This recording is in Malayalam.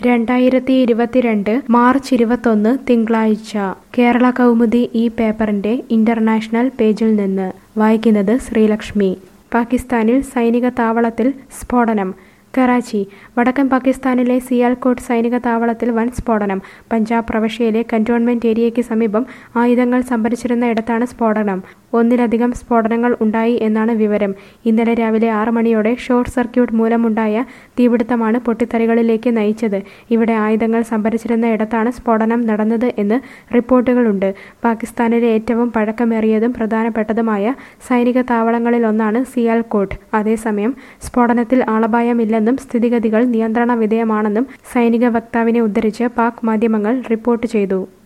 രണ്ടായിരത്തി ഇരുപത്തിരണ്ട് മാർച്ച് ഇരുപത്തൊന്ന് തിങ്കളാഴ്ച കേരള കൗമുദി ഈ പേപ്പറിന്റെ ഇന്റർനാഷണൽ പേജിൽ നിന്ന് വായിക്കുന്നത് ശ്രീലക്ഷ്മി പാകിസ്ഥാനിൽ സൈനിക താവളത്തിൽ സ്ഫോടനം കറാച്ചി വടക്കൻ പാകിസ്ഥാനിലെ സിയാൽകോട്ട് സൈനിക താവളത്തിൽ വൻ സ്ഫോടനം പഞ്ചാബ് പ്രവിശ്യയിലെ കന്റോൺമെന്റ് ഏരിയയ്ക്ക് സമീപം ആയുധങ്ങൾ സംഭരിച്ചിരുന്ന ഇടത്താണ് സ്ഫോടനം ഒന്നിലധികം സ്ഫോടനങ്ങൾ ഉണ്ടായി എന്നാണ് വിവരം ഇന്നലെ രാവിലെ ആറ് മണിയോടെ ഷോർട്ട് സർക്യൂട്ട് മൂലമുണ്ടായ തീപിടുത്തമാണ് പൊട്ടിത്തെറികളിലേക്ക് നയിച്ചത് ഇവിടെ ആയുധങ്ങൾ സംഭരിച്ചിരുന്ന ഇടത്താണ് സ്ഫോടനം നടന്നത് എന്ന് റിപ്പോർട്ടുകളുണ്ട് പാകിസ്ഥാനിലെ ഏറ്റവും പഴക്കമേറിയതും പ്രധാനപ്പെട്ടതുമായ സൈനിക താവളങ്ങളിലൊന്നാണ് സിയാൽകോട്ട് അതേസമയം സ്ഫോടനത്തിൽ ആളപായമില്ലെന്നും സ്ഥിതിഗതികൾ നിയന്ത്രണ വിധേയമാണെന്നും സൈനിക വക്താവിനെ ഉദ്ധരിച്ച് പാക് മാധ്യമങ്ങൾ റിപ്പോർട്ട് ചെയ്തു